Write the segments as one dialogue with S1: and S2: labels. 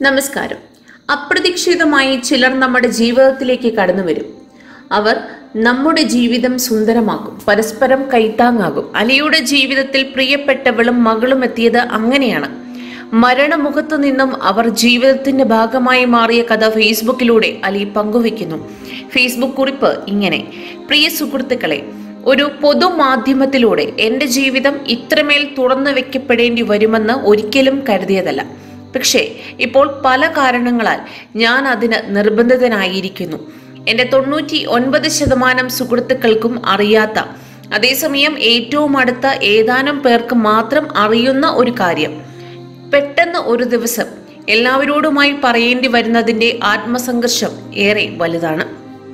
S1: നമസ്കാരം അപ്രതീക്ഷിതമായി ചിലർ നമ്മുടെ ജീവിതത്തിലേക്ക് കടന്നു വരും അവർ നമ്മുടെ ജീവിതം സുന്ദരമാക്കും പരസ്പരം കൈത്താങ്ങാകും അലിയുടെ ജീവിതത്തിൽ പ്രിയപ്പെട്ടവളും മകളും എത്തിയത് അങ്ങനെയാണ് മരണമുഖത്തു നിന്നും അവർ ജീവിതത്തിന്റെ ഭാഗമായി മാറിയ കഥ ഫേസ്ബുക്കിലൂടെ അലി പങ്കുവെക്കുന്നു ഫേസ്ബുക്ക് കുറിപ്പ് ഇങ്ങനെ പ്രിയ സുഹൃത്തുക്കളെ ഒരു പൊതുമാധ്യമത്തിലൂടെ എൻ്റെ ജീവിതം ഇത്രമേൽ തുറന്നു വെക്കപ്പെടേണ്ടി വരുമെന്ന് ഒരിക്കലും കരുതിയതല്ല പക്ഷേ ഇപ്പോൾ പല കാരണങ്ങളാൽ ഞാൻ അതിന് നിർബന്ധിതനായിരിക്കുന്നു എൻ്റെ തൊണ്ണൂറ്റി ഒൻപത് ശതമാനം സുഹൃത്തുക്കൾക്കും അറിയാത്ത അതേസമയം ഏറ്റവും അടുത്ത ഏതാനും പേർക്ക് മാത്രം അറിയുന്ന ഒരു കാര്യം പെട്ടെന്ന് ഒരു ദിവസം എല്ലാവരോടുമായി പറയേണ്ടി വരുന്നതിൻ്റെ ആത്മസംഘർഷം ഏറെ വലുതാണ്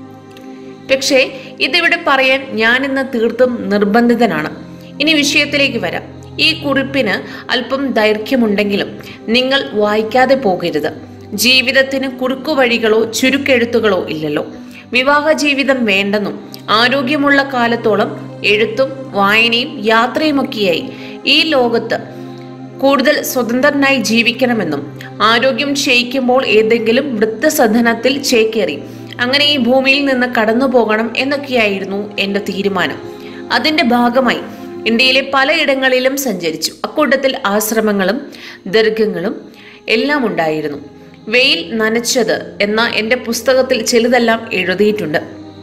S1: പക്ഷേ ഇതിവിടെ പറയാൻ ഞാൻ ഇന്ന് തീർത്തും നിർബന്ധിതനാണ് ഇനി വിഷയത്തിലേക്ക് വരാം ഈ കുറിപ്പിന് അല്പം ദൈർഘ്യമുണ്ടെങ്കിലും നിങ്ങൾ വായിക്കാതെ പോകരുത് ജീവിതത്തിന് കുറുക്കുവഴികളോ ചുരുക്കെഴുത്തുകളോ ഇല്ലല്ലോ വിവാഹ ജീവിതം വേണ്ടെന്നും ആരോഗ്യമുള്ള കാലത്തോളം എഴുത്തും വായനയും യാത്രയുമൊക്കെയായി ഈ ലോകത്ത് കൂടുതൽ സ്വതന്ത്രനായി ജീവിക്കണമെന്നും ആരോഗ്യം ക്ഷയിക്കുമ്പോൾ ഏതെങ്കിലും വൃദ്ധസദനത്തിൽ ചേക്കേറി അങ്ങനെ ഈ ഭൂമിയിൽ നിന്ന് കടന്നു പോകണം എന്നൊക്കെയായിരുന്നു എൻ്റെ തീരുമാനം അതിൻ്റെ ഭാഗമായി ഇന്ത്യയിലെ പലയിടങ്ങളിലും സഞ്ചരിച്ചു അക്കൂട്ടത്തിൽ ആശ്രമങ്ങളും ദീർഘങ്ങളും എല്ലാം ഉണ്ടായിരുന്നു വെയിൽ നനച്ചത് എന്ന എൻ്റെ പുസ്തകത്തിൽ ചിലതെല്ലാം എഴുതിയിട്ടുണ്ട്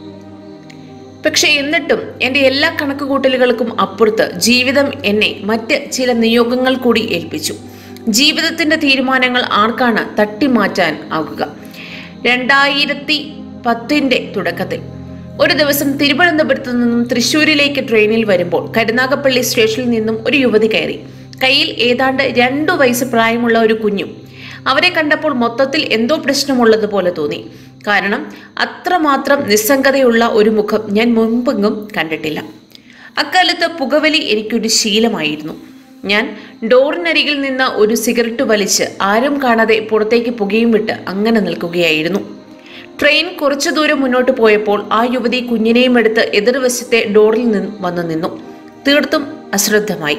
S1: പക്ഷെ എന്നിട്ടും എൻ്റെ എല്ലാ കണക്കുകൂട്ടലുകൾക്കും അപ്പുറത്ത് ജീവിതം എന്നെ മറ്റ് ചില നിയോഗങ്ങൾ കൂടി ഏൽപ്പിച്ചു ജീവിതത്തിന്റെ തീരുമാനങ്ങൾ ആർക്കാണ് തട്ടിമാറ്റാൻ ആകുക രണ്ടായിരത്തി പത്തിന്റെ തുടക്കത്തിൽ ഒരു ദിവസം തിരുവനന്തപുരത്ത് നിന്നും തൃശ്ശൂരിലേക്ക് ട്രെയിനിൽ വരുമ്പോൾ കരുനാഗപ്പള്ളി സ്റ്റേഷനിൽ നിന്നും ഒരു യുവതി കയറി കയ്യിൽ ഏതാണ്ട് രണ്ടു വയസ്സ് പ്രായമുള്ള ഒരു കുഞ്ഞും അവരെ കണ്ടപ്പോൾ മൊത്തത്തിൽ എന്തോ പ്രശ്നമുള്ളതുപോലെ തോന്നി കാരണം അത്രമാത്രം നിസ്സംഗതയുള്ള ഒരു മുഖം ഞാൻ മുൻപെങ്ങും കണ്ടിട്ടില്ല അക്കാലത്ത് പുകവലി എനിക്കൊരു ശീലമായിരുന്നു ഞാൻ ഡോറിനരികിൽ നിന്ന് ഒരു സിഗരറ്റ് വലിച്ച് ആരും കാണാതെ പുറത്തേക്ക് പുകയും വിട്ട് അങ്ങനെ നിൽക്കുകയായിരുന്നു ട്രെയിൻ കുറച്ചു ദൂരം മുന്നോട്ട് പോയപ്പോൾ ആ യുവതി കുഞ്ഞിനെയും എടുത്ത് എതിർവശത്തെ ഡോറിൽ നിന്ന് വന്നു നിന്നു തീർത്തും അശ്രദ്ധമായി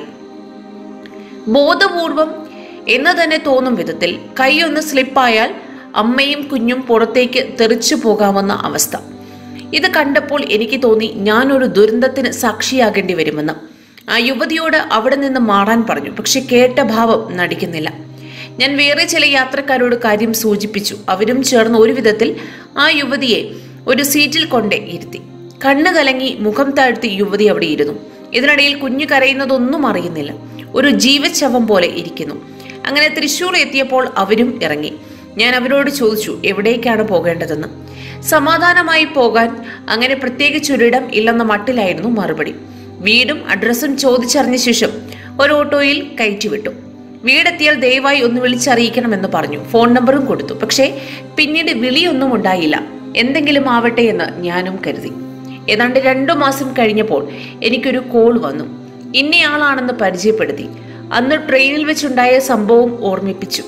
S1: ബോധപൂർവം എന്ന് തന്നെ തോന്നും വിധത്തിൽ കൈയൊന്ന് സ്ലിപ്പായാൽ അമ്മയും കുഞ്ഞും പുറത്തേക്ക് തെറിച്ചു പോകാമെന്ന അവസ്ഥ ഇത് കണ്ടപ്പോൾ എനിക്ക് തോന്നി ഞാനൊരു ദുരന്തത്തിന് സാക്ഷിയാകേണ്ടി വരുമെന്ന് ആ യുവതിയോട് അവിടെ നിന്ന് മാറാൻ പറഞ്ഞു പക്ഷെ കേട്ട ഭാവം നടിക്കുന്നില്ല ഞാൻ വേറെ ചില യാത്രക്കാരോട് കാര്യം സൂചിപ്പിച്ചു അവരും ചേർന്ന് ഒരു വിധത്തിൽ ആ യുവതിയെ ഒരു സീറ്റിൽ കൊണ്ടേ ഇരുത്തി കണ്ണു കലങ്ങി മുഖം താഴ്ത്തി യുവതി അവിടെ ഇരുന്നു ഇതിനിടയിൽ കുഞ്ഞു കരയുന്നതൊന്നും അറിയുന്നില്ല ഒരു ജീവശവം പോലെ ഇരിക്കുന്നു അങ്ങനെ തൃശ്ശൂർ എത്തിയപ്പോൾ അവരും ഇറങ്ങി ഞാൻ അവരോട് ചോദിച്ചു എവിടേക്കാണ് പോകേണ്ടതെന്ന് സമാധാനമായി പോകാൻ അങ്ങനെ പ്രത്യേകിച്ച് ഒരിടം ഇല്ലെന്ന മട്ടിലായിരുന്നു മറുപടി വീടും അഡ്രസ്സും ചോദിച്ചറിഞ്ഞ ശേഷം ഒരു ഓട്ടോയിൽ കയറ്റിവിട്ടു വീടെത്തിയാൽ ദയവായി ഒന്ന് വിളിച്ചറിയിക്കണമെന്ന് പറഞ്ഞു ഫോൺ നമ്പറും കൊടുത്തു പക്ഷേ പിന്നീട് വിളിയൊന്നും ഉണ്ടായില്ല എന്തെങ്കിലും ആവട്ടെ എന്ന് ഞാനും കരുതി ഏതാണ്ട് രണ്ടു മാസം കഴിഞ്ഞപ്പോൾ എനിക്കൊരു കോൾ വന്നു ഇന്നയാളാണെന്ന് പരിചയപ്പെടുത്തി അന്ന് ട്രെയിനിൽ വെച്ചുണ്ടായ സംഭവം ഓർമ്മിപ്പിച്ചു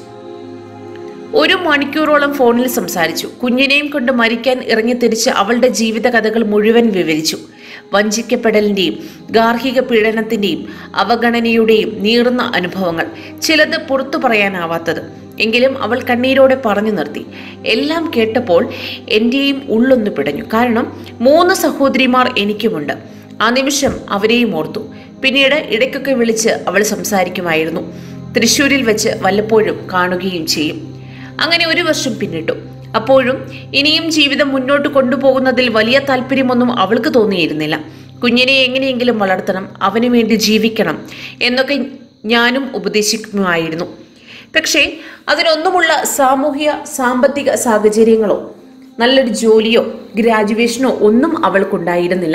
S1: ഒരു മണിക്കൂറോളം ഫോണിൽ സംസാരിച്ചു കുഞ്ഞിനെയും കൊണ്ട് മരിക്കാൻ ഇറങ്ങി തിരിച്ച് അവളുടെ ജീവിത കഥകൾ മുഴുവൻ വിവരിച്ചു വഞ്ചിക്കപ്പെടലിന്റെയും ഗാർഹിക പീഡനത്തിന്റെയും അവഗണനയുടെയും നീറുന്ന അനുഭവങ്ങൾ ചിലത് പുറത്തു പറയാനാവാത്തത് എങ്കിലും അവൾ കണ്ണീരോടെ പറഞ്ഞു നിർത്തി എല്ലാം കേട്ടപ്പോൾ എൻ്റെയും ഉള്ളൊന്നു പിടഞ്ഞു കാരണം മൂന്ന് സഹോദരിമാർ എനിക്കുമുണ്ട് ആ നിമിഷം അവരെയും ഓർത്തു പിന്നീട് ഇടയ്ക്കൊക്കെ വിളിച്ച് അവൾ സംസാരിക്കുമായിരുന്നു തൃശ്ശൂരിൽ വെച്ച് വല്ലപ്പോഴും കാണുകയും ചെയ്യും അങ്ങനെ ഒരു വർഷം പിന്നിട്ടു അപ്പോഴും ഇനിയും ജീവിതം മുന്നോട്ട് കൊണ്ടുപോകുന്നതിൽ വലിയ താല്പര്യമൊന്നും അവൾക്ക് തോന്നിയിരുന്നില്ല കുഞ്ഞിനെ എങ്ങനെയെങ്കിലും വളർത്തണം അവന് വേണ്ടി ജീവിക്കണം എന്നൊക്കെ ഞാനും ഉപദേശിക്കുമായിരുന്നു പക്ഷേ അതിനൊന്നുമുള്ള സാമൂഹ്യ സാമ്പത്തിക സാഹചര്യങ്ങളോ നല്ലൊരു ജോലിയോ ഗ്രാജുവേഷനോ ഒന്നും അവൾക്കുണ്ടായിരുന്നില്ല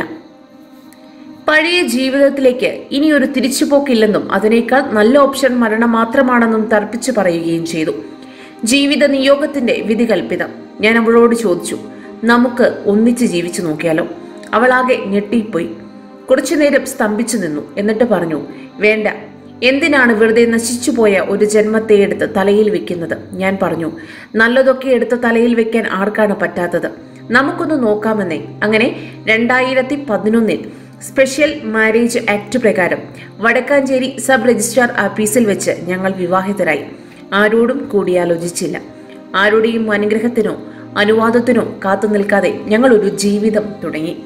S1: പഴയ ജീവിതത്തിലേക്ക് ഇനി ഒരു തിരിച്ചുപോക്കില്ലെന്നും അതിനേക്കാൾ നല്ല ഓപ്ഷൻ മരണം മാത്രമാണെന്നും തർപ്പിച്ചു പറയുകയും ചെയ്തു ജീവിത നിയോഗത്തിന്റെ വിധി കൽപ്പിതം ഞാൻ അവളോട് ചോദിച്ചു നമുക്ക് ഒന്നിച്ച് ജീവിച്ചു നോക്കിയാലോ അവളാകെ ഞെട്ടിപ്പോയി കുറച്ചുനേരം സ്തംഭിച്ചു നിന്നു എന്നിട്ട് പറഞ്ഞു വേണ്ട എന്തിനാണ് വെറുതെ നശിച്ചുപോയ ഒരു ജന്മത്തെ എടുത്ത് തലയിൽ വെക്കുന്നത് ഞാൻ പറഞ്ഞു നല്ലതൊക്കെ എടുത്ത് തലയിൽ വെക്കാൻ ആർക്കാണ് പറ്റാത്തത് നമുക്കൊന്ന് നോക്കാമെന്നേ അങ്ങനെ രണ്ടായിരത്തി പതിനൊന്നിൽ സ്പെഷ്യൽ മാരേജ് ആക്ട് പ്രകാരം വടക്കാഞ്ചേരി സബ് രജിസ്ട്രാർ ഓഫീസിൽ വെച്ച് ഞങ്ങൾ വിവാഹിതരായി ആരോടും കൂടിയാലോചിച്ചില്ല ആരുടെയും അനുഗ്രഹത്തിനോ അനുവാദത്തിനോ കാത്തു നിൽക്കാതെ ഞങ്ങൾ ഒരു ജീവിതം തുടങ്ങി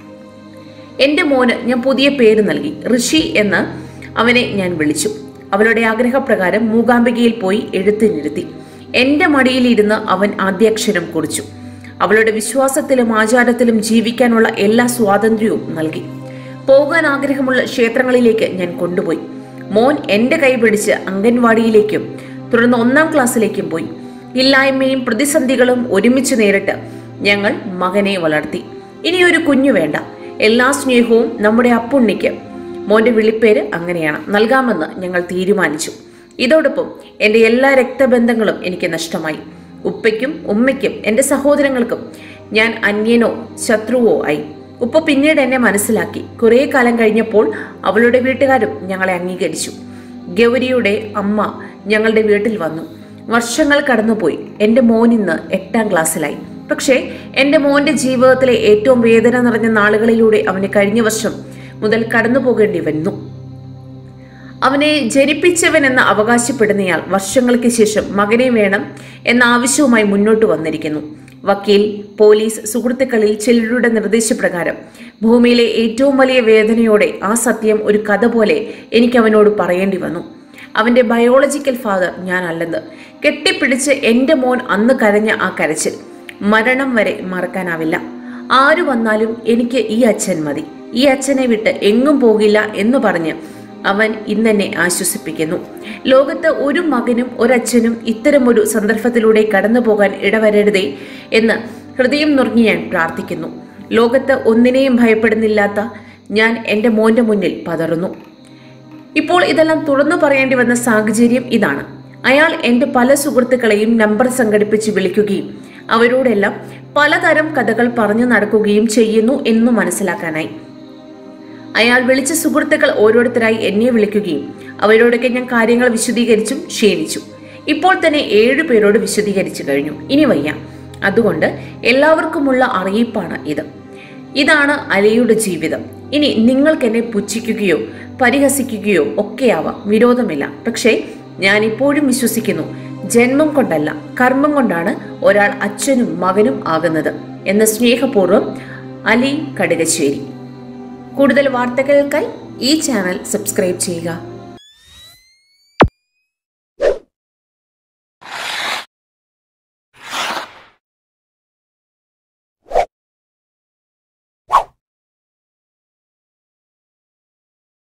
S1: എന്റെ മോന് ഞാൻ പുതിയ പേര് നൽകി ഋഷി എന്ന് അവനെ ഞാൻ വിളിച്ചു അവളുടെ ആഗ്രഹപ്രകാരം മൂകാംബികയിൽ പോയി എഴുത്തിനിരുത്തി എന്റെ മടിയിലിരുന്ന് അവൻ ആദ്യാക്ഷരം കുറിച്ചു അവളുടെ വിശ്വാസത്തിലും ആചാരത്തിലും ജീവിക്കാനുള്ള എല്ലാ സ്വാതന്ത്ര്യവും നൽകി പോകാൻ ആഗ്രഹമുള്ള ക്ഷേത്രങ്ങളിലേക്ക് ഞാൻ കൊണ്ടുപോയി മോൻ എന്റെ കൈ പിടിച്ച് അംഗൻവാടിയിലേക്കും തുടർന്ന് ഒന്നാം ക്ലാസ്സിലേക്കും പോയി ഇല്ലായ്മയും പ്രതിസന്ധികളും ഒരുമിച്ച് നേരിട്ട് ഞങ്ങൾ മകനെ വളർത്തി ഇനിയൊരു കുഞ്ഞു വേണ്ട എല്ലാ സ്നേഹവും നമ്മുടെ അപ്പുണ്ണിക്ക് മോന്റെ വിളിപ്പേര് അങ്ങനെയാണ് നൽകാമെന്ന് ഞങ്ങൾ തീരുമാനിച്ചു ഇതോടൊപ്പം എൻ്റെ എല്ലാ രക്തബന്ധങ്ങളും എനിക്ക് നഷ്ടമായി ഉപ്പയ്ക്കും ഉമ്മയ്ക്കും എൻ്റെ സഹോദരങ്ങൾക്കും ഞാൻ അന്യനോ ശത്രുവോ ആയി ഉപ്പ പിന്നീട് എന്നെ മനസ്സിലാക്കി കുറേ കാലം കഴിഞ്ഞപ്പോൾ അവളുടെ വീട്ടുകാരും ഞങ്ങളെ അംഗീകരിച്ചു ഗൗരിയുടെ അമ്മ ഞങ്ങളുടെ വീട്ടിൽ വന്നു വർഷങ്ങൾ കടന്നുപോയി എൻ്റെ മോൻ ഇന്ന് എട്ടാം ക്ലാസ്സിലായി പക്ഷേ എൻ്റെ മോന്റെ ജീവിതത്തിലെ ഏറ്റവും വേദന നിറഞ്ഞ നാളുകളിലൂടെ അവന് കഴിഞ്ഞ വർഷം മുതൽ കടന്നു പോകേണ്ടി വന്നു അവനെ ജനിപ്പിച്ചവൻ എന്ന് അവകാശപ്പെടുന്നയാൾ വർഷങ്ങൾക്ക് ശേഷം മകനെ വേണം എന്ന ആവശ്യവുമായി മുന്നോട്ട് വന്നിരിക്കുന്നു വക്കീൽ പോലീസ് സുഹൃത്തുക്കളിൽ ചിലരുടെ നിർദ്ദേശപ്രകാരം ഭൂമിയിലെ ഏറ്റവും വലിയ വേദനയോടെ ആ സത്യം ഒരു കഥ പോലെ എനിക്ക് അവനോട് പറയേണ്ടി വന്നു അവന്റെ ബയോളജിക്കൽ ഫാദർ ഞാനല്ലെന്ന് കെട്ടിപ്പിടിച്ച് എൻ്റെ മോൻ അന്ന് കരഞ്ഞ ആ കരച്ചിൽ മരണം വരെ മറക്കാനാവില്ല ആരു വന്നാലും എനിക്ക് ഈ അച്ഛൻ മതി ഈ അച്ഛനെ വിട്ട് എങ്ങും പോകില്ല എന്ന് പറഞ്ഞ് അവൻ ഇന്നെന്നെ ആശ്വസിപ്പിക്കുന്നു ലോകത്ത് ഒരു മകനും ഒരച്ഛനും ഇത്തരമൊരു സന്ദർഭത്തിലൂടെ കടന്നു പോകാൻ ഇടവരരുതേ എന്ന് ഹൃദയം നുറങ്ങി ഞാൻ പ്രാർത്ഥിക്കുന്നു ലോകത്ത് ഒന്നിനെയും ഭയപ്പെടുന്നില്ലാത്ത ഞാൻ എൻ്റെ മോന്റെ മുന്നിൽ പതറുന്നു ഇപ്പോൾ ഇതെല്ലാം തുറന്നു പറയേണ്ടി വന്ന സാഹചര്യം ഇതാണ് അയാൾ എൻ്റെ പല സുഹൃത്തുക്കളെയും നമ്പർ സംഘടിപ്പിച്ച് വിളിക്കുകയും അവരോടെല്ലാം പലതരം കഥകൾ പറഞ്ഞു നടക്കുകയും ചെയ്യുന്നു എന്നു മനസ്സിലാക്കാനായി അയാൾ വിളിച്ച സുഹൃത്തുക്കൾ ഓരോരുത്തരായി എന്നെ വിളിക്കുകയും അവരോടൊക്കെ ഞാൻ കാര്യങ്ങൾ വിശദീകരിച്ചും ക്ഷീണിച്ചു ഇപ്പോൾ തന്നെ ഏഴു പേരോട് വിശദീകരിച്ചു കഴിഞ്ഞു ഇനി വയ്യ അതുകൊണ്ട് എല്ലാവർക്കുമുള്ള അറിയിപ്പാണ് ഇത് ഇതാണ് അലയുടെ ജീവിതം ഇനി നിങ്ങൾക്ക് എന്നെ പുച്ഛിക്കുകയോ പരിഹസിക്കുകയോ ഒക്കെയാവാം വിരോധമില്ല പക്ഷേ ഞാൻ ഇപ്പോഴും വിശ്വസിക്കുന്നു ജന്മം കൊണ്ടല്ല കർമ്മം കൊണ്ടാണ് ഒരാൾ അച്ഛനും മകനും ആകുന്നത് എന്ന സ്നേഹപൂർവ്വം അലി കടുകശ്ശേരി കൂടുതൽ വാർത്തകൾക്കായി ഈ ചാനൽ സബ്സ്ക്രൈബ് ചെയ്യുക